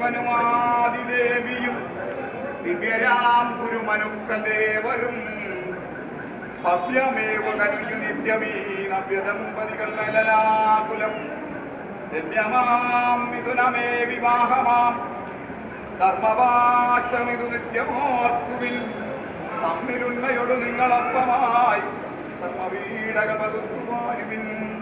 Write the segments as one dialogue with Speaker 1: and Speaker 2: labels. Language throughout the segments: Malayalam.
Speaker 1: ശിവനും ആദിദേവിയും ദിവ്യരാം ഗുരുമനുക്കദേവരും ഭവ്യമേവ കരുഞ്ഞു നിത്യമീ നവ്യദമ്പതികൾ ലലാകുലം രമ്യമാം മിഥുനമേ വിവാഹമാം ധർമ്മവാശമിതു നിത്യമോർക്കുവിൻ തമ്മിലുണ്മയൊടു നിങ്ങളൊപ്പമായി സർവവീടകപതുവാനുവിൻ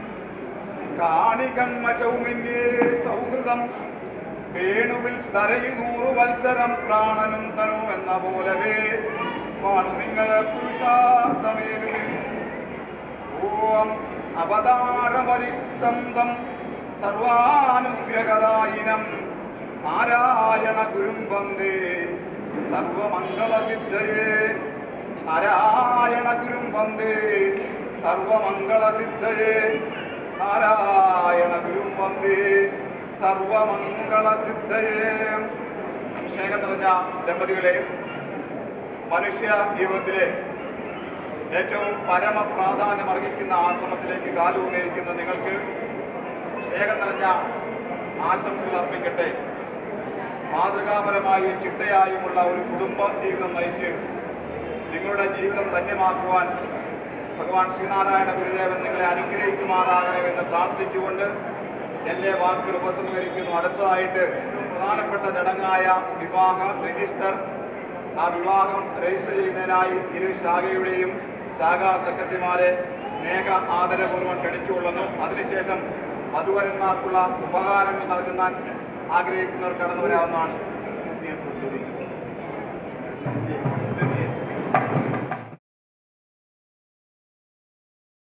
Speaker 1: കാണികന്മചൗമിന്യേ സൗഹൃദം വേണുവിൽ തരയു നൂറു വത്സരം പ്രാണനും തനു എന്ന പോലവേ പാടു നിങ്ങൾ പുരുഷാർത്ഥമേലുവിൻ ഓം അവതാരപരിഷ്ടം തം സർവാനുഗ്രഹദായിനം നാരായണ ഗുരും വന്ദേ സർവമംഗളസിദ്ധയേ നാരായണ ഗുരും വന്ദേ സർവമംഗളസിദ്ധയേ നാരായണ ഗുരും വന്ദേ സർവമംഗളസിദ്ധയേ സ്നേഹം നിറഞ്ഞ ദമ്പതികളെ മനുഷ്യ ജീവിതത്തിലെ ഏറ്റവും പരമ പ്രാധാന്യം അർഹിക്കുന്ന ആശ്രമത്തിലേക്ക് കാലൂന്നിരിക്കുന്ന നിങ്ങൾക്ക് സ്നേഹം നിറഞ്ഞ ആശംസകൾ അർപ്പിക്കട്ടെ മാതൃകാപരമായും ചിട്ടയായുമുള്ള ഒരു കുടുംബ ജീവിതം നയിച്ച് നിങ്ങളുടെ ജീവിതം ധന്യമാക്കുവാൻ ഭഗവാൻ ശ്രീനാരായണ ഗുരുദേവൻ നിങ്ങളെ അനുഗ്രഹിക്കുമാറാകണമെന്ന് പ്രാർത്ഥിച്ചുകൊണ്ട് എൻ്റെ വാക്കുകൾ ഉപസംഹരിക്കുന്നു അടുത്തതായിട്ട് ഏറ്റവും പ്രധാനപ്പെട്ട ചടങ്ങായ വിവാഹ രജിസ്റ്റർ ആ വിവാഹം രജിസ്റ്റർ ചെയ്യുന്നതിനായി ഇരു ശാഖയുടെയും ശാഖാ സെക്രട്ടറിമാരെ സ്നേഹ ആദരപൂർവ്വം ക്ഷണിച്ചുകൊള്ളുന്നു അതിനുശേഷം വധുവരന്മാർക്കുള്ള ഉപകാരങ്ങൾ നൽകുവാൻ ആഗ്രഹിക്കുന്നവർ കടന്നു വരാവുന്നതാണ്